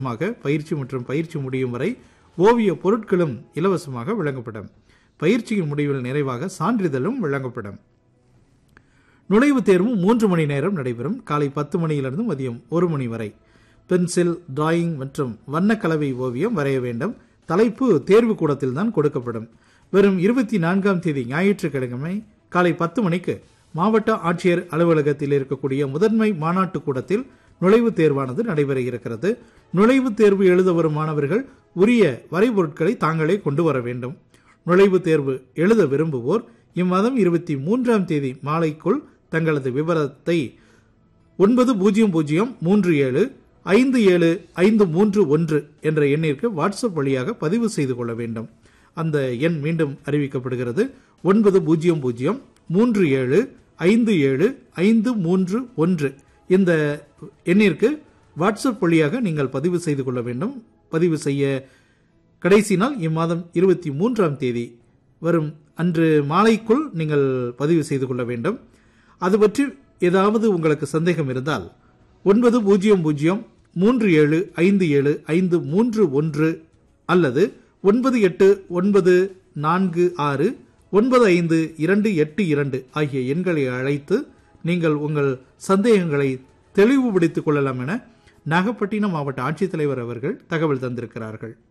மாக பயிற்சி மற்றும் பயிற்சி முடியும் வரை ஓவிய பொருட்களும் இலவசமாக வழங்கப்படும் பயிற்சியின் முடிவில் நிறைவாக சான்றிதழும் வழங்கப்படும் நுழைவுத் தேர்வும் மூன்று மணி நேரம் நடைபெறும் காலை பத்து மணியிலிருந்து மதியம் ஒரு மணி வரை பென்சில் டிராயிங் மற்றும் வண்ணக்கலவை ஓவியம் வரைய வேண்டும் தலைப்பு தேர்வு கூடத்தில் தான் கொடுக்கப்படும் வரும் இருபத்தி நான்காம் தேதி ஞாயிற்றுக்கிழமை காலை பத்து மணிக்கு மாவட்ட ஆட்சியர் அலுவலகத்தில் இருக்கக்கூடிய முதன்மை மாநாட்டு கூடத்தில் நுழைவுத் தேர்வானது நடைபெற இருக்கிறது நுழைவுத் தேர்வு எழுத வரும் மாணவர்கள் உரிய வரைபொருட்களை தாங்களே கொண்டு வர வேண்டும் நுழைவுத் தேர்வு எழுத விரும்புவோர் இம்மாதம் இருபத்தி மூன்றாம் தேதி மாலைக்குள் தங்களது விவரத்தை ஒன்பது பூஜ்ஜியம் பூஜ்ஜியம் மூன்று ஏழு ஐந்து ஏழு ஐந்து மூன்று ஒன்று என்ற எண்ணிற்கு வாட்ஸ்அப் வழியாக பதிவு செய்து கொள்ள வேண்டும் அந்த எண் மீண்டும் அறிவிக்கப்படுகிறது ஒன்பது பூஜ்ஜியம் பூஜ்ஜியம் மூன்று ஏழு ஐந்து ஏழு ஐந்து மூன்று ஒன்று இந்த எண்ணிற்கு வாட்ஸ்அப் வழியாக நீங்கள் பதிவு செய்து கொள்ள வேண்டும் பதிவு செய்ய கடைசி நாள் இம்மாதம் இருபத்தி மூன்றாம் தேதி வரும் அன்று மாலைக்குள் நீங்கள் பதிவு செய்து கொள்ள வேண்டும் அது பற்றி ஏதாவது உங்களுக்கு சந்தேகம் இருந்தால் ஒன்பது பூஜ்ஜியம் பூஜ்ஜியம் மூன்று ஏழு ஐந்து ஏழு ஐந்து மூன்று ஒன்று அல்லது ஒன்பது எட்டு ஒன்பது நான்கு ஆறு ஒன்பது ஐந்து இரண்டு எட்டு இரண்டு ஆகிய எண்களை அழைத்து நீங்கள் உங்கள் சந்தேகங்களை தெளிவுபடுத்திக் கொள்ளலாம் என நாகப்பட்டினம் மாவட்ட ஆட்சித்தலைவர் அவர்கள் தகவல் தந்திருக்கிறார்கள்